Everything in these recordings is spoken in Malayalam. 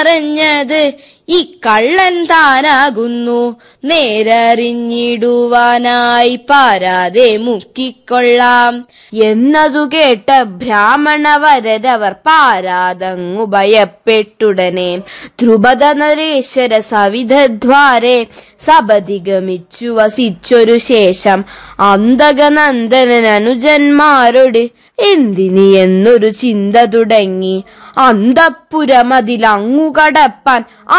എന്നറിഞ്ഞത് ഈ കള്ളൻ താനാകുന്നു നേരറിഞ്ഞിടുവാനായി പാരാതെ മുക്കിക്കൊള്ളാം എന്നതു കേട്ട ബ്രാഹ്മണവരരവർ പാരാതങ്ങു ഭയപ്പെട്ടുടനെ ധ്രുപദ നരേശ്വര സവിധദ്വാരെ സപതിഗമിച്ചു വസിച്ചൊരു ശേഷം അന്തകനന്ദനൻ അനുജന്മാരോട് എന്തിനി എന്നൊരു ചിന്ത തുടങ്ങി അന്തപ്പുരമതിലങ്ങു കടപ്പാൻ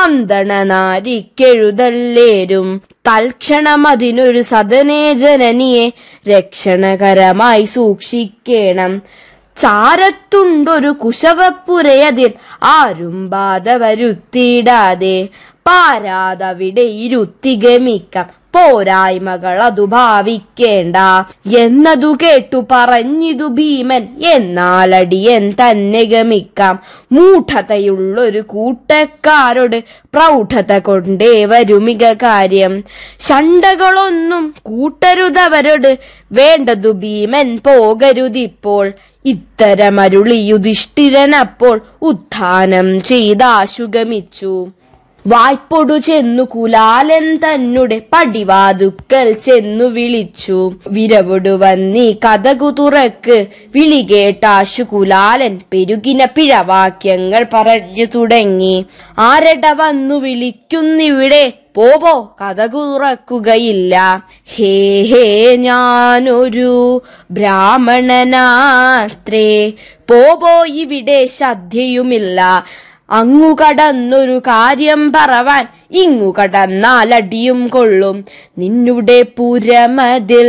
അന്തണനാരിക്കെഴുതല്ലേരും തൽക്ഷണം അതിനൊരു സദനേ ജനനിയെ രക്ഷണകരമായി സൂക്ഷിക്കേണം ചാരത്തുണ്ടൊരു കുശവപ്പുരയതിൽ ആരും ബാധ വരുത്തിയിടാതെ പാരാതവിടെ ഇരുത്തി ഗമിക്കാം പോരായ്മകൾ അതു ഭാവിക്കേണ്ട എന്നതു കേട്ടു പറഞ്ഞിതു ഭീമൻ എന്നാലടിയൻ തന്നെ ഗമിക്കാം മൂഢതയുള്ളൊരു കൂട്ടക്കാരോട് പ്രൗഢത കൊണ്ടേ വരുമിക കാര്യം ശണ്ടകളൊന്നും കൂട്ടരുതവരോട് വേണ്ടതു ഭീമൻ പോകരുതിപ്പോൾ ഇത്തരമരുളി യുധിഷ്ഠിരനപ്പോൾ ഉത്ഥാനം ചെയ്താശുഗമിച്ചു വായ്പൊടു ചെന്നു കുലാലൻ തന്നെ പടിവാതുക്കൽ ചെന്നു വിളിച്ചു വിരവൊടു വന്നി കഥകു തുറക്ക് വിളി കേട്ടാശു കുലാലൻ പെരുകിന പിഴവാക്യങ്ങൾ പറഞ്ഞു തുടങ്ങി ആരട വന്നു വിളിക്കുന്നിവിടെ പോവോ കഥകു തുറക്കുകയില്ല ഹേ ഹേ ഞാനൊരു ബ്രാഹ്മണനാത്രേ പോവോ ഇവിടെ ശ്രദ്ധയുമില്ല അങ്ങു കടന്നൊരു കാര്യം പറവാൻ ഇങ്ങു കടന്നാലടിയും കൊള്ളും നിന്നുടെ പുരമതിൽ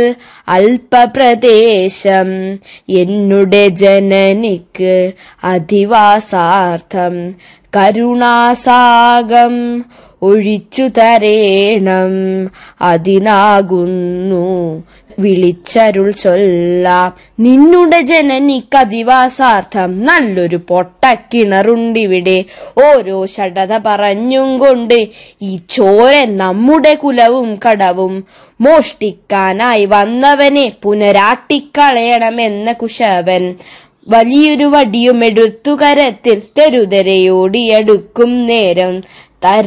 അല്പപ്രദേശം എന്നുടെ ജനനിക്ക് അധിവാസാർത്ഥം കരുണാസാഗം ഒഴിച്ചു തരേണം അതിനാകുന്നു വിളിച്ചരുൾ ചൊല്ലാം നിന്നുടെ ജനനിക്കധിവാസാർത്ഥം നല്ലൊരു പൊട്ടക്കിണറുണ്ടിവിടെ ഓരോ ഷടത പറഞ്ഞും കൊണ്ട് ഈ ചോരൻ നമ്മുടെ കുലവും കടവും മോഷ്ടിക്കാനായി വന്നവനെ പുനരാട്ടിക്കളയണമെന്ന കുശവൻ വലിയൊരു വടിയും എടുത്തു കരത്തിൽ തെരുതെരയോടിയടുക്കും നേരം തര